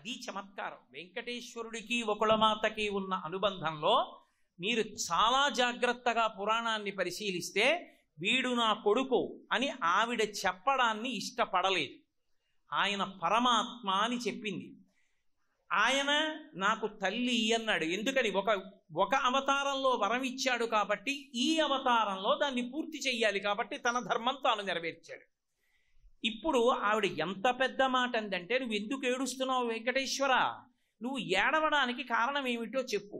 అది చమత్కారం వెంకటేశ్వరుడికి ఒకళమాతకి ఉన్న అనుబంధంలో మీరు చాలా జాగ్రత్తగా పురాణాన్ని పరిశీలిస్తే వీడు నా కొడుకు అని ఆవిడ చెప్పడాన్ని ఇష్టపడలేదు ఆయన పరమాత్మ అని చెప్పింది ఆయన నాకు తల్లి అన్నాడు ఎందుకని ఒక ఒక అవతారంలో వరం ఇచ్చాడు కాబట్టి ఈ అవతారంలో దాన్ని పూర్తి చెయ్యాలి కాబట్టి తన ధర్మం తాను నెరవేర్చాడు ఇప్పుడు ఆవిడ ఎంత పెద్ద మాట అందంటే నువ్వు ఎందుకు ఏడుస్తున్నావు వెంకటేశ్వర నువ్వు ఏడవడానికి కారణం ఏమిటో చెప్పు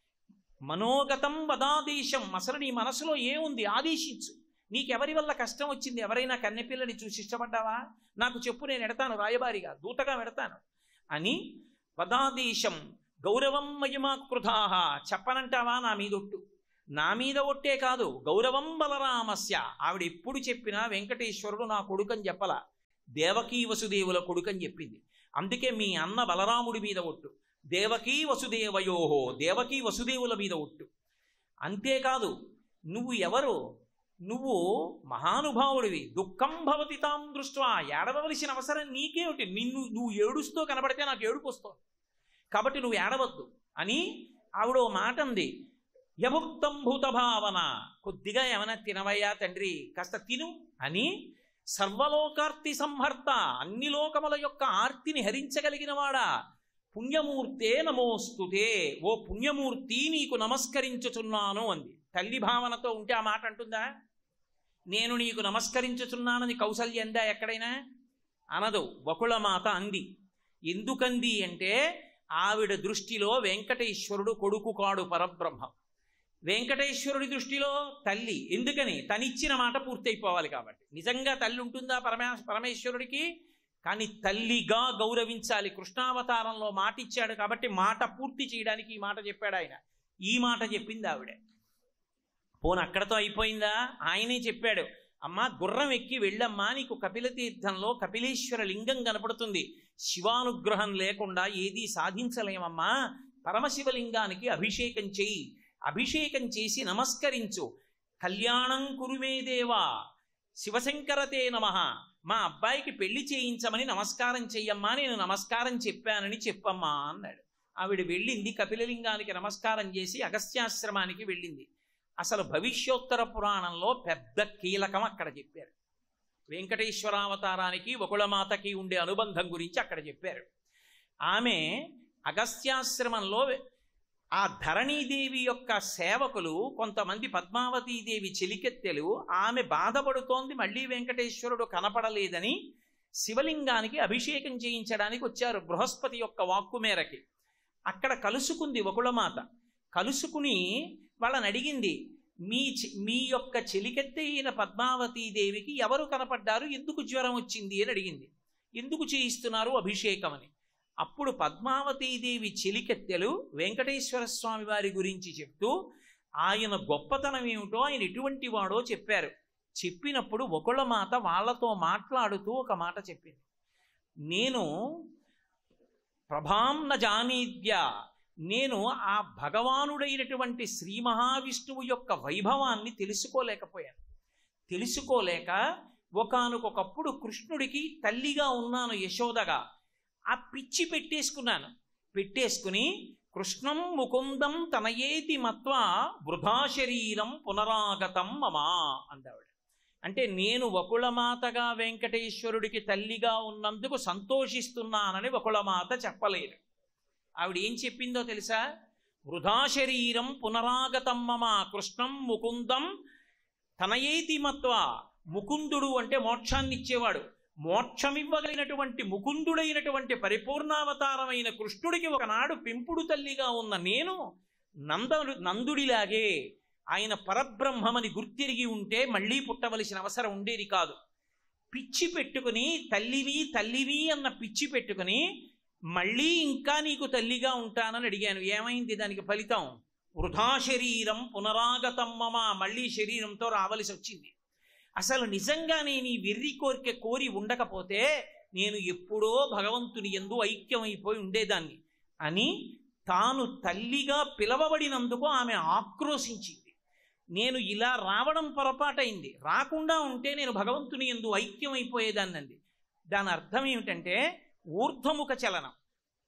మనోగతం వదాదేశం అసలు నీ మనసులో ఏముంది ఆదేశించు నీకెవరి వల్ల కష్టం వచ్చింది ఎవరైనా కన్నెపిల్లని చూసి ఇష్టపడ్డావా నాకు చెప్పు నేను ఎడతాను రాయబారిగా దూతగా పెడతాను అని వదాదేశం గౌరవం మయమాకృతాహ చెప్పనంటావా నా మీద ఒట్టు నా మీద ఒట్టే కాదు గౌరవం బలరామస్య ఆవిడ ఎప్పుడు చెప్పినా వెంకటేశ్వరుడు నా కొడుకని చెప్పలా దేవకీ వసుదేవుల కొడుకని చెప్పింది అందుకే మీ అన్న బలరాముడి మీద ఒట్టు దేవకీ వసుదేవయోహో దేవకీ వసుదేవుల మీద ఒట్టు అంతేకాదు నువ్వు ఎవరు నువ్వు మహానుభావుడివి దుఃఖం భవతి తాం దృష్ట్యా ఏడవలసిన అవసరం నీకేమిటి నిన్ను నువ్వు ఏడుస్తూ కనబడితే నాకు ఏడుపు వస్తుంది కాబట్టి నువ్వు ఏడవద్దు అని ఆవిడ ఓ మాట అంది యభుక్తం భూత భావన కొద్దిగా ఏమైనా తినవయ్యా తండ్రి కాస్త తిను అని సర్వలోకార్తి సంహర్త అన్ని లోకముల యొక్క ఆర్తిని హరించగలిగిన వాడా పుణ్యమూర్తే నమోస్తుతే ఓ పుణ్యమూర్తి నీకు నమస్కరించుచున్నాను అంది తల్లి భావనతో ఉంటే ఆ మాట అంటుందా నేను నీకు నమస్కరించుచున్నానని కౌసల్య అందా ఎక్కడైనా అనదు వకుళమాత అంది ఎందుకంది అంటే ఆవిడ దృష్టిలో వెంకటేశ్వరుడు కొడుకు కాడు పరబ్రహ్మం వెంకటేశ్వరుడి దృష్టిలో తల్లి ఎందుకని తనిచ్చిన మాట పూర్తయిపోవాలి కాబట్టి నిజంగా తల్లి ఉంటుందా పరమే పరమేశ్వరుడికి కానీ తల్లిగా గౌరవించాలి కృష్ణావతారంలో మాట ఇచ్చాడు కాబట్టి మాట పూర్తి చేయడానికి ఈ మాట చెప్పాడు ఆయన ఈ మాట చెప్పింది ఆవిడే పోను అక్కడతో అయిపోయిందా ఆయనే చెప్పాడు అమ్మా గుర్రం ఎక్కి వెళ్ళమ్మా నీకు కపిల తీర్థంలో కపిలేశ్వర లింగం కనపడుతుంది శివానుగ్రహం లేకుండా ఏదీ సాధించలేమమ్మా పరమశివలింగానికి అభిషేకం చెయ్యి అభిషేకం చేసి నమస్కరించు కళ్యాణం కురుమే దేవా శివశంకరతే నమ మా అబ్బాయికి పెళ్లి చేయించమని నమస్కారం చెయ్యమ్మా నేను నమస్కారం చెప్పానని చెప్పమ్మా అన్నాడు ఆవిడ వెళ్ళింది కపిలలింగానికి నమస్కారం చేసి అగస్త్యాశ్రమానికి వెళ్ళింది అసలు భవిష్యోత్తర పురాణంలో పెద్ద కీలకం అక్కడ చెప్పారు వెంకటేశ్వరావతారానికి ఒకళమాతకి ఉండే అనుబంధం గురించి అక్కడ చెప్పారు ఆమె అగస్త్యాశ్రమంలో ఆ ధరణీదేవి యొక్క సేవకులు కొంతమంది పద్మావతీదేవి చెలికెత్తెలు ఆమె బాధపడుతోంది మళ్ళీ వెంకటేశ్వరుడు కనపడలేదని శివలింగానికి అభిషేకం చేయించడానికి వచ్చారు బృహస్పతి యొక్క వాక్కు మేరకి అక్కడ కలుసుకుంది ఒకళమాత కలుసుకుని వాళ్ళని అడిగింది మీ చె- మీ యొక్క చెలికెత్తైన పద్మావతీదేవికి ఎవరు కనపడ్డారు ఎందుకు జ్వరం వచ్చింది అని అడిగింది ఎందుకు చేయిస్తున్నారు అభిషేకం అని అప్పుడు పద్మావతీదేవి చెలికెత్తెలు వెంకటేశ్వర స్వామి వారి గురించి చెప్తూ ఆయన గొప్పతనం ఏమిటో ఆయన ఎటువంటి వాడో చెప్పారు చెప్పినప్పుడు ఒకళ్ళ మాట వాళ్ళతో మాట్లాడుతూ ఒక మాట చెప్పింది నేను ప్రభాం న జానీద్య నేను ఆ భగవానుడైనటువంటి శ్రీ మహావిష్ణువు యొక్క వైభవాన్ని తెలుసుకోలేకపోయాను తెలుసుకోలేక ఒకానొకప్పుడు కృష్ణుడికి తల్లిగా ఉన్నాను యశోదగా ఆ పిచ్చి పెట్టేసుకున్నాను పెట్టేసుకుని కృష్ణం ముకుందం తనయేతి మత్వ వృధా శరీరం పునరాగతం మమా అందావిడ అంటే నేను వకుళమాతగా వెంకటేశ్వరుడికి తల్లిగా ఉన్నందుకు సంతోషిస్తున్నానని వకుళమాత చెప్పలేదు ఆవిడ ఏం చెప్పిందో తెలుసా వృధా శరీరం పునరాగతం మమ కృష్ణం ముకుందం తనయేతి మత్వ ముకుందుడు అంటే మోక్షాన్ని ఇచ్చేవాడు మోక్షమివ్వగలిగినటువంటి ముకుందుడైనటువంటి పరిపూర్ణావతారమైన కృష్ణుడికి ఒకనాడు పెంపుడు తల్లిగా ఉన్న నేను నందను నందుడిలాగే ఆయన పరబ్రహ్మమని గుర్తిరిగి ఉంటే మళ్ళీ పుట్టవలసిన అవసరం ఉండేది కాదు పిచ్చి పెట్టుకుని తల్లివి తల్లివి అన్న పిచ్చి పెట్టుకుని మళ్ళీ ఇంకా నీకు తల్లిగా ఉంటానని అడిగాను ఏమైంది దానికి ఫలితం వృధా శరీరం పునరాగతం మమ మళ్ళీ శరీరంతో రావలసి వచ్చింది అసలు నిజంగా నేను ఈ వెర్రి కోరిక కోరి ఉండకపోతే నేను ఎప్పుడో భగవంతుని ఎందు ఐక్యమైపోయి ఉండేదాన్ని అని తాను తల్లిగా పిలవబడినందుకు ఆమె ఆక్రోశించింది నేను ఇలా రావడం పొరపాటైంది రాకుండా ఉంటే నేను భగవంతుని ఎందు ఐక్యమైపోయేదాన్నండి దాని అర్థం ఏమిటంటే ఊర్ధ్వముఖ చలనం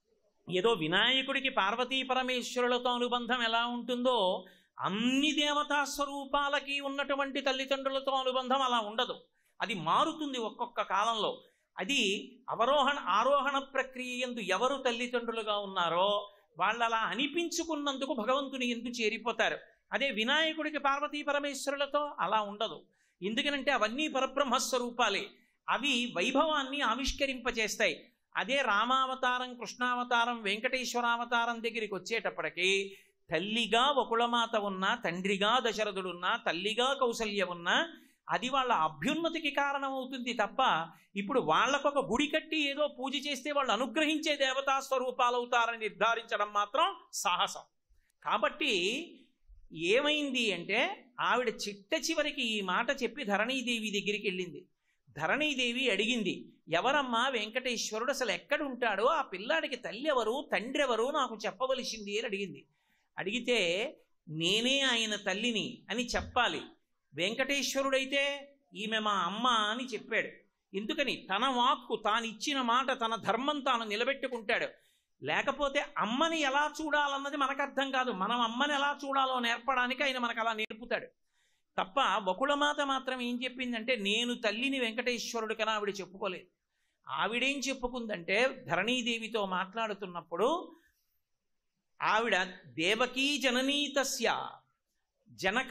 ఏదో వినాయకుడికి పార్వతీ పరమేశ్వరులతో అనుబంధం ఎలా ఉంటుందో అన్ని దేవతా స్వరూపాలకి ఉన్నటువంటి తల్లిదండ్రులతో అనుబంధం అలా ఉండదు అది మారుతుంది ఒక్కొక్క కాలంలో అది అవరోహణ ఆరోహణ ప్రక్రియ ఎందు ఎవరు తల్లిదండ్రులుగా ఉన్నారో వాళ్ళు అలా అనిపించుకున్నందుకు భగవంతుని ఎందు చేరిపోతారు అదే వినాయకుడికి పార్వతీ పరమేశ్వరులతో అలా ఉండదు ఎందుకనంటే అవన్నీ పరబ్రహ్మ స్వరూపాలే అవి వైభవాన్ని ఆవిష్కరింపజేస్తాయి అదే రామావతారం కృష్ణావతారం వెంకటేశ్వరావతారం దగ్గరికి వచ్చేటప్పటికి తల్లిగా వకుళమాత ఉన్నా తండ్రిగా దశరథుడున్నా తల్లిగా కౌసల్య ఉన్నా అది వాళ్ళ అభ్యున్నతికి కారణమవుతుంది తప్ప ఇప్పుడు వాళ్ళకొక గుడి కట్టి ఏదో పూజ చేస్తే వాళ్ళు అనుగ్రహించే దేవతా స్వరూపాలు అవుతారని నిర్ధారించడం మాత్రం సాహసం కాబట్టి ఏమైంది అంటే ఆవిడ చిట్ట చివరికి ఈ మాట చెప్పి ధరణీదేవి దగ్గరికి వెళ్ళింది ధరణీదేవి అడిగింది ఎవరమ్మా వెంకటేశ్వరుడు అసలు ఎక్కడ ఉంటాడో ఆ పిల్లాడికి తల్లి ఎవరు తండ్రి ఎవరు నాకు చెప్పవలసింది అని అడిగింది అడిగితే నేనే ఆయన తల్లిని అని చెప్పాలి వెంకటేశ్వరుడైతే ఈమె మా అమ్మ అని చెప్పాడు ఎందుకని తన వాక్కు తాను ఇచ్చిన మాట తన ధర్మం తాను నిలబెట్టుకుంటాడు లేకపోతే అమ్మని ఎలా చూడాలన్నది మనకు అర్థం కాదు మనం అమ్మని ఎలా చూడాలో నేర్పడానికి ఆయన మనకు అలా నేర్పుతాడు తప్ప బకుళమాత మాత్రం ఏం చెప్పిందంటే నేను తల్లిని వెంకటేశ్వరుడు కన్నా ఆవిడ చెప్పుకోలేదు ఆవిడేం చెప్పుకుందంటే ధరణీదేవితో మాట్లాడుతున్నప్పుడు ఆవిడ దేవకీ జననీతస్య జనక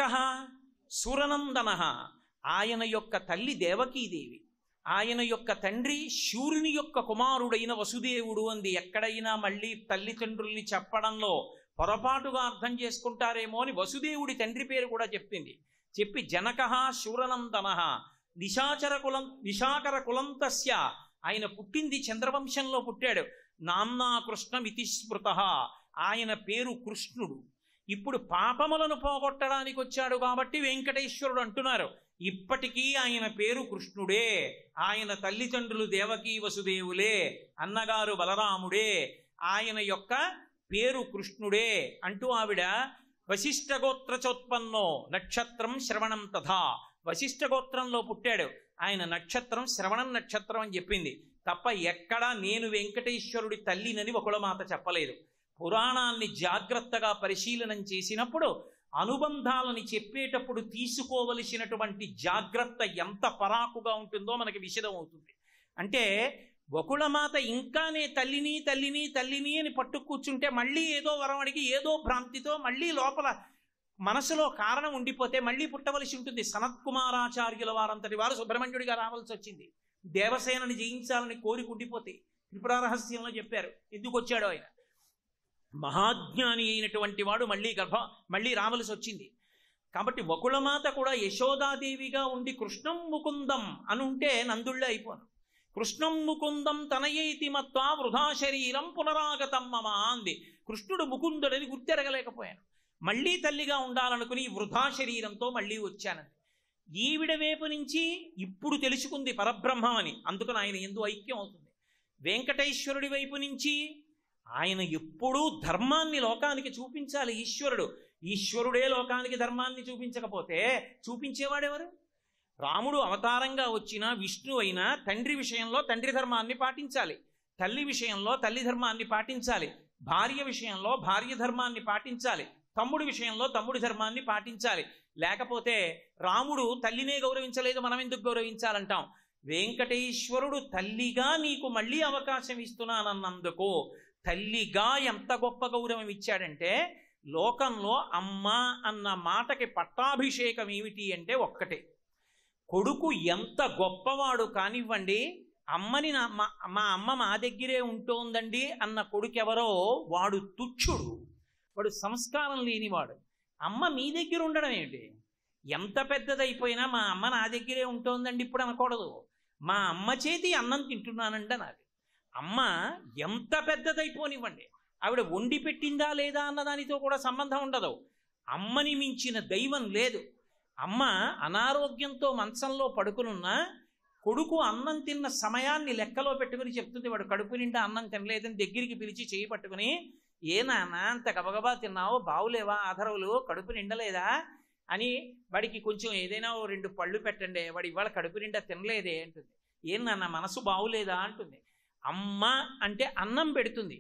సురనందన ఆయన యొక్క తల్లి దేవకీదేవి ఆయన యొక్క తండ్రి శూరుని యొక్క కుమారుడైన వసుదేవుడు అంది ఎక్కడైనా మళ్ళీ తల్లిదండ్రుల్ని చెప్పడంలో పొరపాటుగా అర్థం చేసుకుంటారేమో అని వసుదేవుడి తండ్రి పేరు కూడా చెప్పింది చెప్పి జనక శూరనందన నిశాచర కులం నిశాకర కులంతస్య ఆయన పుట్టింది చంద్రవంశంలో పుట్టాడు నామ్నా కృష్ణమితి స్మృత ఆయన పేరు కృష్ణుడు ఇప్పుడు పాపములను పోగొట్టడానికి వచ్చాడు కాబట్టి వెంకటేశ్వరుడు అంటున్నారు ఇప్పటికీ ఆయన పేరు కృష్ణుడే ఆయన తల్లిదండ్రులు దేవకీ వసుదేవులే అన్నగారు బలరాముడే ఆయన యొక్క పేరు కృష్ణుడే అంటూ ఆవిడ వశిష్ఠ గోత్రచోత్పన్నో నక్షత్రం శ్రవణం తథా వశిష్ఠ గోత్రంలో పుట్టాడు ఆయన నక్షత్రం శ్రవణం నక్షత్రం అని చెప్పింది తప్ప ఎక్కడా నేను వెంకటేశ్వరుడి తల్లినని ఒకళమాత చెప్పలేదు పురాణాన్ని జాగ్రత్తగా పరిశీలనం చేసినప్పుడు అనుబంధాలని చెప్పేటప్పుడు తీసుకోవలసినటువంటి జాగ్రత్త ఎంత పరాకుగా ఉంటుందో మనకి విషదం అవుతుంది అంటే వకుళమాత ఇంకానే తల్లిని తల్లిని తల్లిని అని పట్టు కూర్చుంటే మళ్ళీ ఏదో వరం అడిగి ఏదో భ్రాంతితో మళ్ళీ లోపల మనసులో కారణం ఉండిపోతే మళ్ళీ పుట్టవలసి ఉంటుంది సనత్కుమారాచార్యుల వారంతటి వారు సుబ్రహ్మణ్యుడిగా రావాల్సి వచ్చింది దేవసేనని జయించాలని కోరిక ఉండిపోతే త్రిపురారహస్యంలో చెప్పారు ఎందుకు వచ్చాడో ఆయన మహాజ్ఞాని అయినటువంటి వాడు మళ్ళీ గర్భ మళ్ళీ రావలసి వచ్చింది కాబట్టి వకుళమాత కూడా యశోదాదేవిగా ఉండి కృష్ణం ముకుందం అనుంటే నందుళ్ళే అయిపోను కృష్ణం ముకుందం తనయేతి మత్వా వృధా శరీరం పునరాగతం మమ అంది కృష్ణుడు ముకుందుడని గుర్తెరగలేకపోయాను మళ్ళీ తల్లిగా ఉండాలనుకుని ఈ వృధా శరీరంతో మళ్ళీ వచ్చానంది ఈవిడ వైపు నుంచి ఇప్పుడు తెలుసుకుంది పరబ్రహ్మం అని అందుకని ఆయన ఎందు ఐక్యం అవుతుంది వెంకటేశ్వరుడి వైపు నుంచి ఆయన ఎప్పుడూ ధర్మాన్ని లోకానికి చూపించాలి ఈశ్వరుడు ఈశ్వరుడే లోకానికి ధర్మాన్ని చూపించకపోతే చూపించేవాడెవరు రాముడు అవతారంగా వచ్చిన విష్ణు అయినా తండ్రి విషయంలో తండ్రి ధర్మాన్ని పాటించాలి తల్లి విషయంలో తల్లి ధర్మాన్ని పాటించాలి భార్య విషయంలో భార్య ధర్మాన్ని పాటించాలి తమ్ముడి విషయంలో తమ్ముడి ధర్మాన్ని పాటించాలి లేకపోతే రాముడు తల్లినే గౌరవించలేదు మనం ఎందుకు గౌరవించాలంటాం వెంకటేశ్వరుడు తల్లిగా నీకు మళ్ళీ అవకాశం ఇస్తున్నానన్నందుకు తల్లిగా ఎంత గొప్ప గౌరవం ఇచ్చాడంటే లోకంలో అమ్మ అన్న మాటకి పట్టాభిషేకం ఏమిటి అంటే ఒక్కటే కొడుకు ఎంత గొప్పవాడు కానివ్వండి అమ్మని నా మా మా అమ్మ మా దగ్గరే ఉంటోందండి అన్న కొడుకెవరో వాడు తుచ్చుడు వాడు సంస్కారం లేనివాడు అమ్మ మీ దగ్గర ఉండడం ఏమిటి ఎంత పెద్దదైపోయినా మా అమ్మ నా దగ్గరే ఉంటోందండి ఇప్పుడు అనకూడదు మా అమ్మ చేతి అన్నం తింటున్నానండి నాది అమ్మ ఎంత పెద్దదైపోనివ్వండి ఆవిడ వండి పెట్టిందా లేదా అన్న దానితో కూడా సంబంధం ఉండదు అమ్మని మించిన దైవం లేదు అమ్మ అనారోగ్యంతో మంచంలో పడుకునున్నా కొడుకు అన్నం తిన్న సమయాన్ని లెక్కలో పెట్టుకుని చెప్తుంది వాడు కడుపు నిండా అన్నం తినలేదని దగ్గరికి పిలిచి చేయి పట్టుకుని ఏ నాన్న అంత గబగబా తిన్నావు బావులేవా ఆధరవులు కడుపు నిండలేదా అని వాడికి కొంచెం ఏదైనా ఓ రెండు పళ్ళు పెట్టండి వాడు ఇవాళ కడుపు నిండా తినలేదే అంటుంది ఏం నాన్న మనసు బావులేదా అంటుంది అమ్మ అంటే అన్నం పెడుతుంది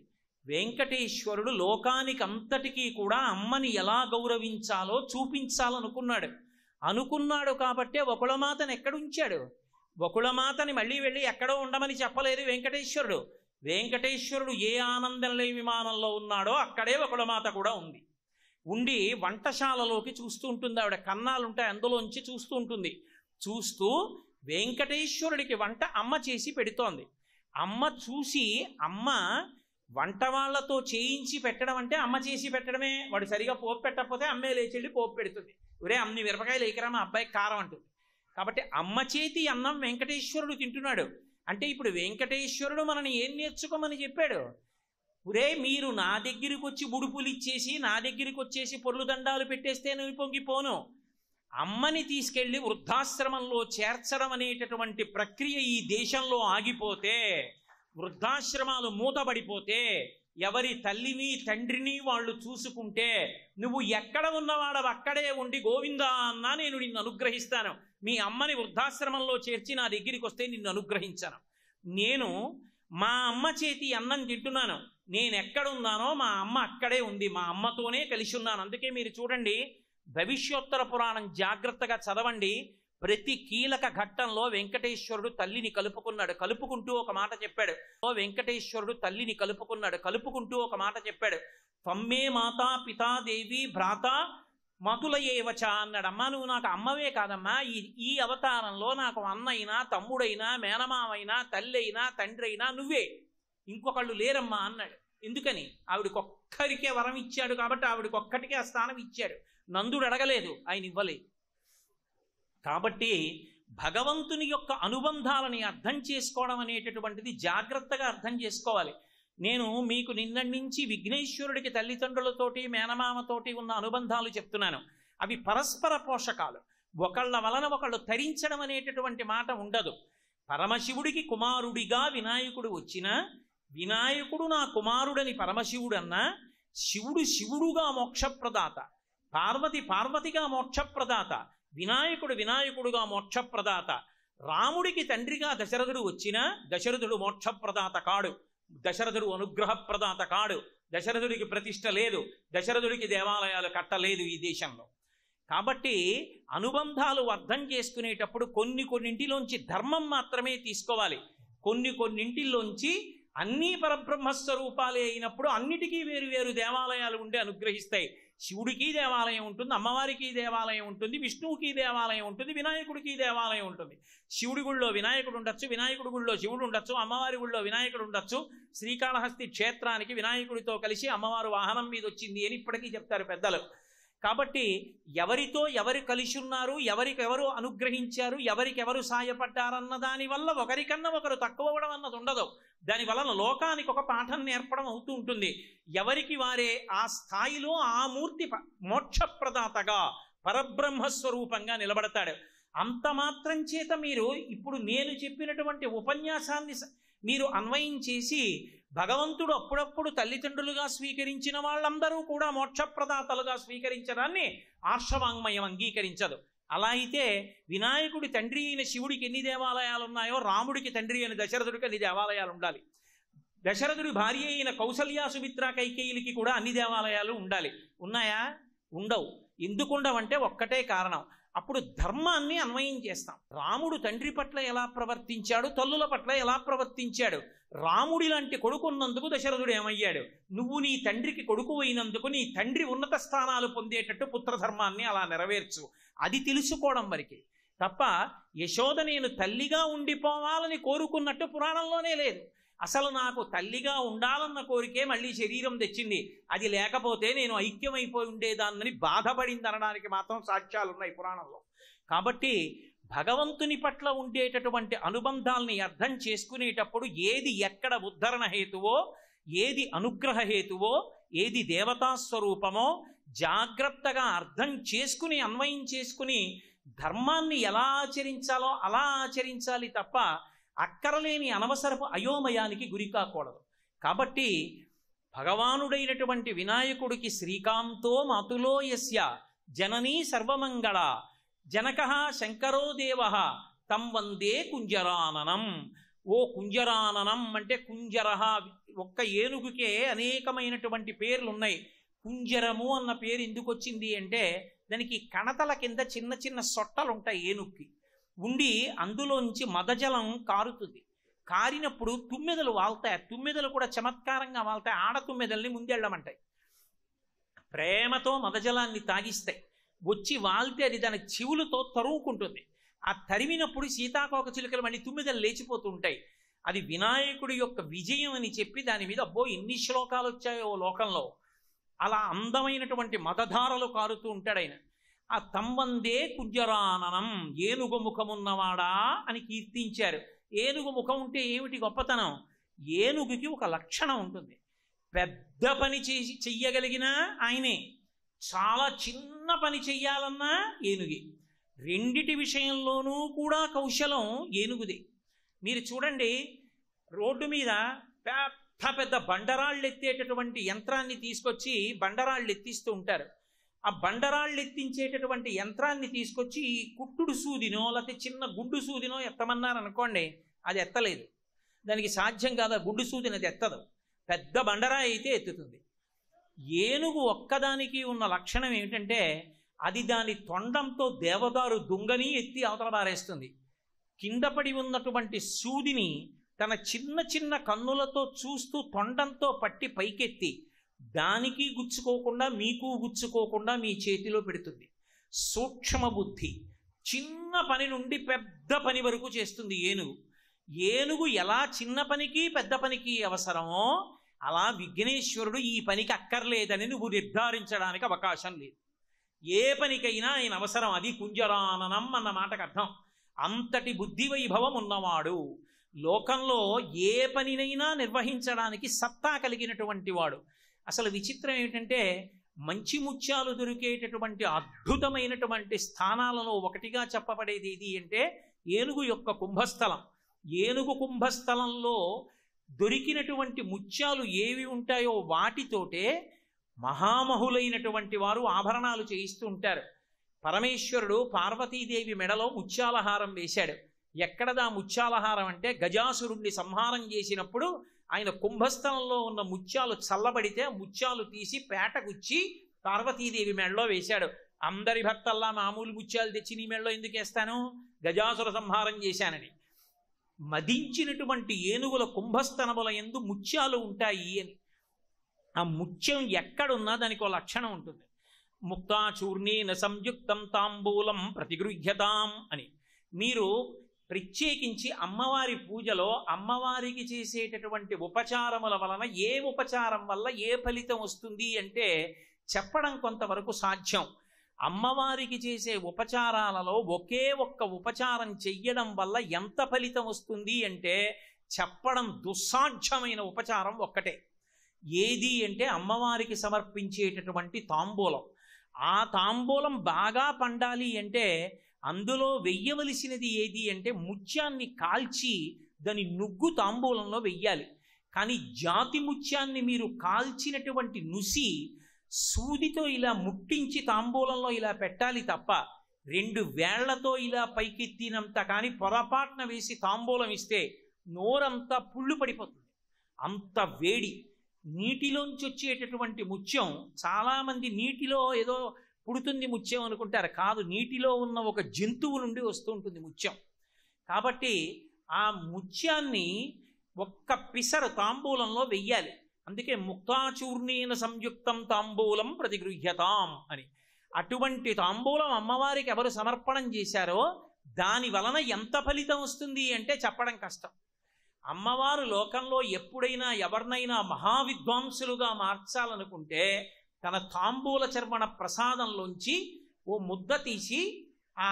వెంకటేశ్వరుడు లోకానికి అంతటికీ కూడా అమ్మని ఎలా గౌరవించాలో చూపించాలనుకున్నాడు అనుకున్నాడు కాబట్టే ఒకళమాతను ఎక్కడుంచాడు ఒకళమాతని మళ్ళీ వెళ్ళి ఎక్కడో ఉండమని చెప్పలేదు వెంకటేశ్వరుడు వెంకటేశ్వరుడు ఏ ఆనందంలే విమానంలో ఉన్నాడో అక్కడే ఒకళమాత కూడా ఉంది ఉండి వంటశాలలోకి చూస్తూ ఉంటుంది ఆవిడ కన్నాలు ఉంటాయి అందులోంచి చూస్తూ ఉంటుంది చూస్తూ వెంకటేశ్వరుడికి వంట అమ్మ చేసి పెడుతోంది అమ్మ చూసి అమ్మ వంట వాళ్ళతో చేయించి పెట్టడం అంటే అమ్మ చేసి పెట్టడమే వాడు సరిగా పోపు పెట్టకపోతే అమ్మే లేచి వెళ్ళి పోపు పెడుతుంది ఒరే అమ్ని మిరపకాయలు లేకరా మా అబ్బాయికి కారం అంటుంది కాబట్టి అమ్మ చేతి అన్నం వెంకటేశ్వరుడు తింటున్నాడు అంటే ఇప్పుడు వెంకటేశ్వరుడు మనని ఏం నేర్చుకోమని చెప్పాడు ఒరే మీరు నా దగ్గరికి వచ్చి బుడుపులు ఇచ్చేసి నా దగ్గరికి వచ్చేసి పొర్లు దండాలు పెట్టేస్తే నేను పొంగిపోను అమ్మని తీసుకెళ్లి వృద్ధాశ్రమంలో చేర్చడం అనేటటువంటి ప్రక్రియ ఈ దేశంలో ఆగిపోతే వృద్ధాశ్రమాలు మూతబడిపోతే ఎవరి తల్లిని తండ్రిని వాళ్ళు చూసుకుంటే నువ్వు ఎక్కడ ఉన్నవాడవు అక్కడే ఉండి గోవిందా అన్నా నేను నిన్ను అనుగ్రహిస్తాను మీ అమ్మని వృద్ధాశ్రమంలో చేర్చి నా దగ్గరికి వస్తే నిన్ను అనుగ్రహించాను నేను మా అమ్మ చేతి అన్నం తింటున్నాను నేను ఎక్కడున్నానో మా అమ్మ అక్కడే ఉంది మా అమ్మతోనే కలిసి ఉన్నాను అందుకే మీరు చూడండి భవిష్యోత్తర పురాణం జాగ్రత్తగా చదవండి ప్రతి కీలక ఘట్టంలో వెంకటేశ్వరుడు తల్లిని కలుపుకున్నాడు కలుపుకుంటూ ఒక మాట చెప్పాడు ఓ వెంకటేశ్వరుడు తల్లిని కలుపుకున్నాడు కలుపుకుంటూ ఒక మాట చెప్పాడు తమ్మే మాతా పితాదేవి భ్రాత మతులయేవచ అన్నాడు అమ్మా నువ్వు నాకు అమ్మవే కాదమ్మా ఈ ఈ అవతారంలో నాకు అన్నైనా తమ్ముడైనా మేనమావైనా తల్లి అయినా తండ్రి అయినా నువ్వే ఇంకొకళ్ళు లేరమ్మా అన్నాడు ఎందుకని ఆవిడకొక్కరికే వరం ఇచ్చాడు కాబట్టి ఆవిడకొక్కటికే ఆ స్థానం ఇచ్చాడు నందుడు అడగలేదు ఆయన ఇవ్వలేదు కాబట్టి భగవంతుని యొక్క అనుబంధాలని అర్థం చేసుకోవడం అనేటటువంటిది జాగ్రత్తగా అర్థం చేసుకోవాలి నేను మీకు నిన్నటి నుంచి విఘ్నేశ్వరుడికి తల్లిదండ్రులతోటి మేనమామతోటి ఉన్న అనుబంధాలు చెప్తున్నాను అవి పరస్పర పోషకాలు ఒకళ్ళ వలన ఒకళ్ళు తరించడం అనేటటువంటి మాట ఉండదు పరమశివుడికి కుమారుడిగా వినాయకుడు వచ్చిన వినాయకుడు నా కుమారుడని పరమశివుడు అన్నా శివుడు శివుడుగా మోక్షప్రదాత పార్వతి పార్వతిగా మోక్షప్రదాత వినాయకుడు వినాయకుడుగా మోక్షప్రదాత రాముడికి తండ్రిగా దశరథుడు వచ్చినా దశరథుడు మోక్షప్రదాత కాడు దశరథుడు అనుగ్రహప్రదాత కాడు దశరథుడికి ప్రతిష్ట లేదు దశరథుడికి దేవాలయాలు కట్టలేదు ఈ దేశంలో కాబట్టి అనుబంధాలు అర్థం చేసుకునేటప్పుడు కొన్ని కొన్నింటిలోంచి ధర్మం మాత్రమే తీసుకోవాలి కొన్ని కొన్నింటిలోంచి అన్నీ పరబ్రహ్మస్వరూపాలే అయినప్పుడు అన్నిటికీ వేరు వేరు దేవాలయాలు ఉండి అనుగ్రహిస్తాయి శివుడికి దేవాలయం ఉంటుంది అమ్మవారికి దేవాలయం ఉంటుంది విష్ణువుకి దేవాలయం ఉంటుంది వినాయకుడికి దేవాలయం ఉంటుంది శివుడి గుళ్ళో వినాయకుడు ఉండొచ్చు వినాయకుడి గుళ్ళో శివుడు ఉండొచ్చు అమ్మవారి గుళ్ళో వినాయకుడు ఉండొచ్చు శ్రీకాళహస్తి క్షేత్రానికి వినాయకుడితో కలిసి అమ్మవారు వాహనం మీద వచ్చింది అని ఇప్పటికీ చెప్తారు పెద్దలు కాబట్టి ఎవరితో ఎవరు కలిసి ఉన్నారు ఎవరికెవరు అనుగ్రహించారు ఎవరికెవరు సాయపడ్డారన్న దాని వల్ల ఒకరికన్నా ఒకరు తక్కువ అవ్వడం అన్నది ఉండదు దాని వలన లోకానికి ఒక పాఠం నేర్పడం అవుతూ ఉంటుంది ఎవరికి వారే ఆ స్థాయిలో ఆ మూర్తి ప- మోక్షప్రదాతగా పరబ్రహ్మస్వరూపంగా నిలబడతాడు అంత మాత్రం చేత మీరు ఇప్పుడు నేను చెప్పినటువంటి ఉపన్యాసాన్ని స- మీరు అన్వయం చేసి భగవంతుడు అప్పుడప్పుడు తల్లిదండ్రులుగా స్వీకరించిన వాళ్ళందరూ కూడా మోక్షప్రదాతలుగా స్వీకరించడాన్ని ఆర్షవాంగ్మయం అంగీకరించదు అలా అయితే వినాయకుడి తండ్రి అయిన శివుడికి ఎన్ని దేవాలయాలు ఉన్నాయో రాముడికి తండ్రి అయిన దశరథుడికి అన్ని దేవాలయాలు ఉండాలి దశరథుడి భార్య అయిన కౌసల్య సుమిత్ర కైకేయులకి కూడా అన్ని దేవాలయాలు ఉండాలి ఉన్నాయా ఉండవు ఎందుకుండవంటే ఒక్కటే కారణం అప్పుడు ధర్మాన్ని అన్వయం చేస్తాం రాముడు తండ్రి పట్ల ఎలా ప్రవర్తించాడు తల్లుల పట్ల ఎలా ప్రవర్తించాడు రాముడి లాంటి కొడుకు ఉన్నందుకు దశరథుడు ఏమయ్యాడు నువ్వు నీ తండ్రికి కొడుకు అయినందుకు నీ తండ్రి ఉన్నత స్థానాలు పొందేటట్టు పుత్రధర్మాన్ని అలా నెరవేర్చు అది తెలుసుకోవడం వరకే తప్ప యశోద నేను తల్లిగా ఉండిపోవాలని కోరుకున్నట్టు పురాణంలోనే లేదు అసలు నాకు తల్లిగా ఉండాలన్న కోరికే మళ్ళీ శరీరం తెచ్చింది అది లేకపోతే నేను ఐక్యమైపోయి ఉండేదాన్నని బాధపడింది అనడానికి మాత్రం సాక్ష్యాలు ఉన్నాయి పురాణంలో కాబట్టి భగవంతుని పట్ల ఉండేటటువంటి అనుబంధాల్ని అర్థం చేసుకునేటప్పుడు ఏది ఎక్కడ ఉద్ధరణ హేతువో ఏది అనుగ్రహ హేతువో ఏది దేవతా స్వరూపమో జాగ్రత్తగా అర్థం చేసుకుని అన్వయం చేసుకుని ధర్మాన్ని ఎలా ఆచరించాలో అలా ఆచరించాలి తప్ప అక్కరలేని అనవసరపు అయోమయానికి గురి కాకూడదు కాబట్టి భగవానుడైనటువంటి వినాయకుడికి శ్రీకాంతో మాతులో యస్య జననీ సర్వమంగళ జనక శంకరో దేవ తం వందే కుంజరాననం ఓ కుంజరాననం అంటే కుంజరహ ఒక్క ఏనుగుకే అనేకమైనటువంటి పేర్లు ఉన్నాయి కుంజరము అన్న పేరు ఎందుకు వచ్చింది అంటే దానికి కణతల కింద చిన్న చిన్న సొట్టలు ఉంటాయి ఏనుగుకి ఉండి అందులోంచి మదజలం కారుతుంది కారినప్పుడు తుమ్మెదలు వాళ్తాయి ఆ తుమ్మెదలు కూడా చమత్కారంగా వాళ్తాయి ఆడ తుమ్మెదల్ని ముందెళ్ళమంటాయి ప్రేమతో మదజలాన్ని తాగిస్తాయి వచ్చి వాళ్తే అది దాని చెవులతో తరువుకుంటుంది ఆ తరిమినప్పుడు సీతాకోక చిలుకలు మళ్ళీ తుమ్మిదలు లేచిపోతూ ఉంటాయి అది వినాయకుడి యొక్క విజయం అని చెప్పి దాని మీద అబ్బో ఎన్ని శ్లోకాలు వచ్చాయో లోకంలో అలా అందమైనటువంటి మదధారలు కారుతూ ఉంటాడు ఆయన ఆ తంబందే కుజరాననం ఏనుగు ముఖమున్నవాడా అని కీర్తించారు ఏనుగు ముఖం ఉంటే ఏమిటి గొప్పతనం ఏనుగుకి ఒక లక్షణం ఉంటుంది పెద్ద పని చేసి చెయ్యగలిగిన ఆయనే చాలా చిన్న పని చెయ్యాలన్నా ఏనుగే రెండిటి విషయంలోనూ కూడా కౌశలం ఏనుగుదే మీరు చూడండి రోడ్డు మీద పెద్ద పెద్ద బండరాళ్ళు ఎత్తేటటువంటి యంత్రాన్ని తీసుకొచ్చి బండరాళ్ళు ఎత్తిస్తూ ఉంటారు ఆ బండరాళ్ళు ఎత్తించేటటువంటి యంత్రాన్ని తీసుకొచ్చి ఈ కుట్టుడు సూదినో లేకపోతే చిన్న గుడ్డు సూదినో ఎత్తమన్నారు అనుకోండి అది ఎత్తలేదు దానికి సాధ్యం కాదు ఆ గుడ్డు సూదిని అది ఎత్తదు పెద్ద బండరాయి అయితే ఎత్తుతుంది ఏనుగు ఒక్కదానికి ఉన్న లక్షణం ఏమిటంటే అది దాని తొండంతో దేవదారు దుంగని ఎత్తి అవతల పారేస్తుంది కింద పడి ఉన్నటువంటి సూదిని తన చిన్న చిన్న కన్నులతో చూస్తూ తొండంతో పట్టి పైకెత్తి దానికి గుచ్చుకోకుండా మీకు గుచ్చుకోకుండా మీ చేతిలో పెడుతుంది సూక్ష్మ బుద్ధి చిన్న పని నుండి పెద్ద పని వరకు చేస్తుంది ఏనుగు ఏనుగు ఎలా చిన్న పనికి పెద్ద పనికి అవసరమో అలా విఘ్నేశ్వరుడు ఈ పనికి అక్కర్లేదని నువ్వు నిర్ధారించడానికి అవకాశం లేదు ఏ పనికైనా ఆయన అవసరం అది కుంజరాననం అన్న మాటకు అర్థం అంతటి బుద్ధి వైభవం ఉన్నవాడు లోకంలో ఏ పనినైనా నిర్వహించడానికి సత్తా కలిగినటువంటి వాడు అసలు విచిత్రం ఏమిటంటే మంచి ముత్యాలు దొరికేటటువంటి అద్భుతమైనటువంటి స్థానాలలో ఒకటిగా చెప్పబడేది ఇది అంటే ఏనుగు యొక్క కుంభస్థలం ఏనుగు కుంభస్థలంలో దొరికినటువంటి ముత్యాలు ఏవి ఉంటాయో వాటితోటే మహామహులైనటువంటి వారు ఆభరణాలు చేయిస్తూ ఉంటారు పరమేశ్వరుడు పార్వతీదేవి మెడలో ముత్యాలహారం వేశాడు ఎక్కడదా ముత్యాలహారం అంటే గజాసురుణ్ణి సంహారం చేసినప్పుడు ఆయన కుంభస్థలంలో ఉన్న ముత్యాలు చల్లబడితే ముత్యాలు తీసి పేటగుచ్చి పార్వతీదేవి మెడలో వేశాడు అందరి భర్తల్లా మామూలు ముత్యాలు తెచ్చి నీ మెడలో ఎందుకు వేస్తాను గజాసుర సంహారం చేశానని మదించినటువంటి ఏనుగుల కుంభస్థనముల ఎందు ముత్యాలు ఉంటాయి అని ఆ ముత్యం ఎక్కడున్నా దానికి ఒక లక్షణం ఉంటుంది ముక్తాచూర్ణేన సంయుక్తం తాంబూలం ప్రతిగృహ్యతాం అని మీరు ప్రత్యేకించి అమ్మవారి పూజలో అమ్మవారికి చేసేటటువంటి ఉపచారముల వలన ఏ ఉపచారం వల్ల ఏ ఫలితం వస్తుంది అంటే చెప్పడం కొంతవరకు సాధ్యం అమ్మవారికి చేసే ఉపచారాలలో ఒకే ఒక్క ఉపచారం చెయ్యడం వల్ల ఎంత ఫలితం వస్తుంది అంటే చెప్పడం దుస్సాధ్యమైన ఉపచారం ఒక్కటే ఏది అంటే అమ్మవారికి సమర్పించేటటువంటి తాంబూలం ఆ తాంబూలం బాగా పండాలి అంటే అందులో వెయ్యవలసినది ఏది అంటే ముత్యాన్ని కాల్చి దాని నుగ్గు తాంబూలంలో వెయ్యాలి కానీ జాతి ముత్యాన్ని మీరు కాల్చినటువంటి నుసి సూదితో ఇలా ముట్టించి తాంబూలంలో ఇలా పెట్టాలి తప్ప రెండు వేళ్లతో ఇలా పైకెత్తినంత కానీ పొరపాటున వేసి తాంబూలం ఇస్తే నోరంతా పుళ్ళు పడిపోతుంది అంత వేడి నీటిలోంచి వచ్చేటటువంటి ముత్యం చాలామంది నీటిలో ఏదో పుడుతుంది ముత్యం అనుకుంటారు కాదు నీటిలో ఉన్న ఒక జంతువు నుండి వస్తూ ఉంటుంది ముత్యం కాబట్టి ఆ ముత్యాన్ని ఒక్క పిసరు తాంబూలంలో వెయ్యాలి అందుకే ముక్తాచూర్ణీన సంయుక్తం తాంబూలం ప్రతిగృహ్యతాం అని అటువంటి తాంబూలం అమ్మవారికి ఎవరు సమర్పణం చేశారో దాని వలన ఎంత ఫలితం వస్తుంది అంటే చెప్పడం కష్టం అమ్మవారు లోకంలో ఎప్పుడైనా ఎవరినైనా మహావిద్వాంసులుగా మార్చాలనుకుంటే తన తాంబూల చర్మణ ప్రసాదంలోంచి ఓ ముద్ద తీసి ఆ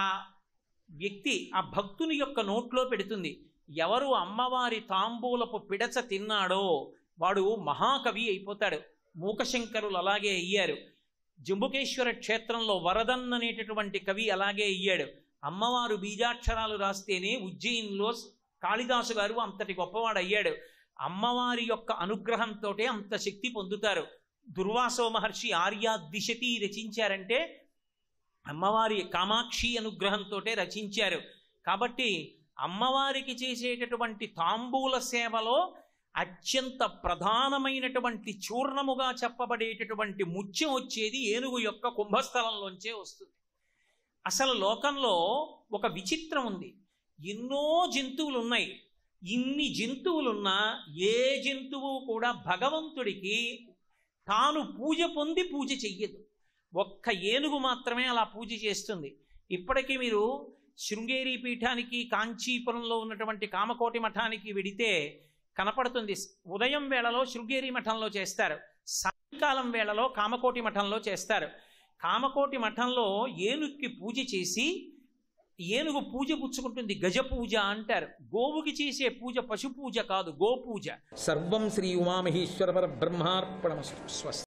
వ్యక్తి ఆ భక్తుని యొక్క నోట్లో పెడుతుంది ఎవరు అమ్మవారి తాంబూలపు పిడచ తిన్నాడో వాడు మహాకవి అయిపోతాడు మూకశంకరులు అలాగే అయ్యారు జంబుకేశ్వర క్షేత్రంలో వరదన్ అనేటటువంటి కవి అలాగే అయ్యాడు అమ్మవారు బీజాక్షరాలు రాస్తేనే ఉజ్జయిన్లో కాళిదాసు గారు అంతటి గొప్పవాడు అయ్యాడు అమ్మవారి యొక్క అనుగ్రహంతో అంత శక్తి పొందుతారు దుర్వాసో మహర్షి ఆర్యాదిశతి రచించారంటే అమ్మవారి కామాక్షి అనుగ్రహంతో రచించారు కాబట్టి అమ్మవారికి చేసేటటువంటి తాంబూల సేవలో అత్యంత ప్రధానమైనటువంటి చూర్ణముగా చెప్పబడేటటువంటి ముత్యం వచ్చేది ఏనుగు యొక్క కుంభస్థలంలోంచే వస్తుంది అసలు లోకంలో ఒక విచిత్రం ఉంది ఎన్నో జంతువులు ఉన్నాయి ఇన్ని జంతువులున్నా ఏ జంతువు కూడా భగవంతుడికి తాను పూజ పొంది పూజ చెయ్యదు ఒక్క ఏనుగు మాత్రమే అలా పూజ చేస్తుంది ఇప్పటికీ మీరు శృంగేరి పీఠానికి కాంచీపురంలో ఉన్నటువంటి కామకోటి మఠానికి వెడితే కనపడుతుంది ఉదయం వేళలో శృంగేరి మఠంలో చేస్తారు సాయంకాలం వేళలో కామకోటి మఠంలో చేస్తారు కామకోటి మఠంలో ఏనుగుకి పూజ చేసి ఏనుగు పూజ పుచ్చుకుంటుంది గజ పూజ అంటారు గోవుకి చేసే పూజ పశు పూజ కాదు గో పూజ సర్వం శ్రీ ఉమామహేశ్వర పర బ్రహ్మార్పణమస్తు స్వస్తి